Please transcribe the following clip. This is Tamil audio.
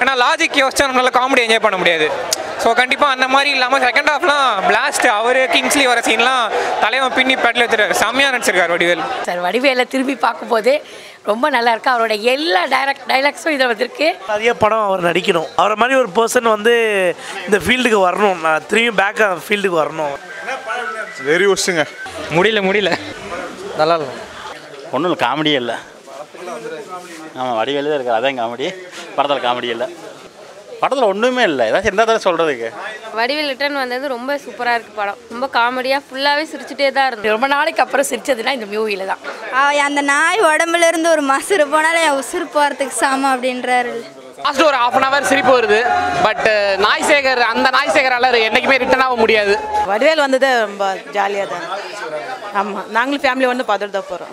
ஏன்னா லாஜிக் யோசிச்சா நம்மளால காமெடி என்ஜாய் பண்ண முடியாது ஸோ கண்டிப்பாக அந்த மாதிரி இல்லாமல் செகண்ட் ஹாஃப்லாம் பிளாஸ்ட் அவர் கிங்ஸ்லி வர சீன்லாம் தலைவன் பின்னி பேட்டில் எடுத்துட்டாரு செம்மையாக நடிச்சிருக்காரு வடிவேல் சார் வடிவேலை திரும்பி பார்க்கும்போது ரொம்ப நல்லா இருக்கு அவரோட எல்லா டைரக்ட் டைலாக்ஸும் இதில் வந்திருக்கு நிறைய படம் அவர் நடிக்கணும் அவரை மாதிரி ஒரு பர்சன் வந்து இந்த ஃபீல்டுக்கு வரணும் நான் திரும்பி பேக் ஃபீல்டுக்கு வரணும் வெரி ஒஸ்ட்டுங்க முடியல முடியல நல்லா இல்லை ஒன்றும் இல்லை காமெடியே இல்லை ஆமாம் வடிவேலு தான் இருக்குது அதான் காமெடி படத்தில் காமெடி இல்லை படத்தில் ஒன்றுமே இல்லை ஏதாச்சும் இருந்தால் தானே சொல்கிறதுக்கு வடிவேல் ரிட்டர்ன் வந்தது ரொம்ப சூப்பராக இருக்குது படம் ரொம்ப காமெடியாக ஃபுல்லாகவே சிரிச்சுட்டே தான் இருந்தது ரொம்ப நாளைக்கு அப்புறம் சிரிச்சதுன்னா இந்த மூவியில் தான் அந்த நாய் உடம்புல இருந்து ஒரு மசுறு போனாலே என் உசுறு போகிறதுக்கு சாமம் அப்படின்றாரு லாஸ்ட் ஒரு ஆஃப் அன் ஹவர் சிரிப்பு வருது பட் நாய் சேகர் அந்த நாய் சேகரால் என்றைக்குமே ரிட்டர்ன் ஆக முடியாது வடிவேல் வந்தது ரொம்ப ஜாலியாக தான் ஆமாம் நாங்களும் ஃபேமிலி வந்து பார்த்துட்டு தான் போகிறோம்